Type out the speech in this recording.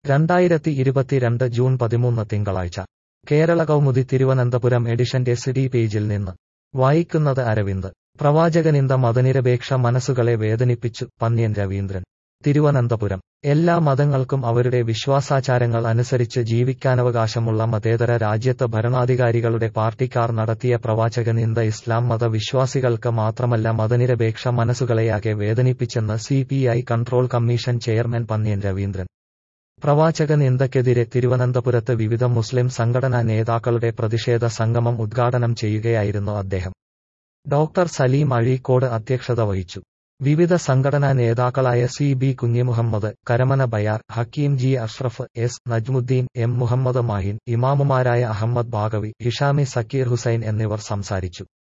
രണ്ടായിരത്തി ഇരുപത്തിരണ്ട് ജൂൺ പതിമൂന്ന് തിങ്കളാഴ്ച കേരള കൗമുദി തിരുവനന്തപുരം എഡിഷന്റെ സിഡി പേജിൽ നിന്ന് വായിക്കുന്നത് അരവിന്ദ് പ്രവാചകനിന്ദ മതനിരപേക്ഷ മനസ്സുകളെ വേദനിപ്പിച്ചു പന്ന്യൻ രവീന്ദ്രൻ തിരുവനന്തപുരം എല്ലാ മതങ്ങൾക്കും അവരുടെ വിശ്വാസാചാരങ്ങൾ അനുസരിച്ച് ജീവിക്കാനവകാശമുള്ള മതേതര രാജ്യത്ത് ഭരണാധികാരികളുടെ പാർട്ടിക്കാർ നടത്തിയ പ്രവാചകനിന്ദ ഇസ്ലാം മത വിശ്വാസികൾക്ക് മാത്രമല്ല മതനിരപേക്ഷ മനസ്സുകളെയാകെ വേദനിപ്പിച്ചെന്ന് CPI control commission chairman Pannian Raveendran പ്രവാചക നിന്ദക്കെതിരെ തിരുവനന്തപുരത്ത് വിവിധ മുസ്ലിം സംഘടനാ നേതാക്കളുടെ പ്രതിഷേധ സംഗമം ഉദ്ഘാടനം ചെയ്യുകയായിരുന്നു അദ്ദേഹം ഡോക്ടർ സലീം അഴീക്കോട് അധ്യക്ഷത വഹിച്ചു വിവിധ സംഘടനാ നേതാക്കളായ C B Kunhimuhammad Karamana Bayar Hakkim G Ashraf S Najmudheen M Muhammad Mahin ഇമാമുമാരായ അഹമ്മദ് ബാഗവി ഹിഷാമി സക്കീർ ഹുസൈൻ എന്നിവർ സംസാരിച്ചു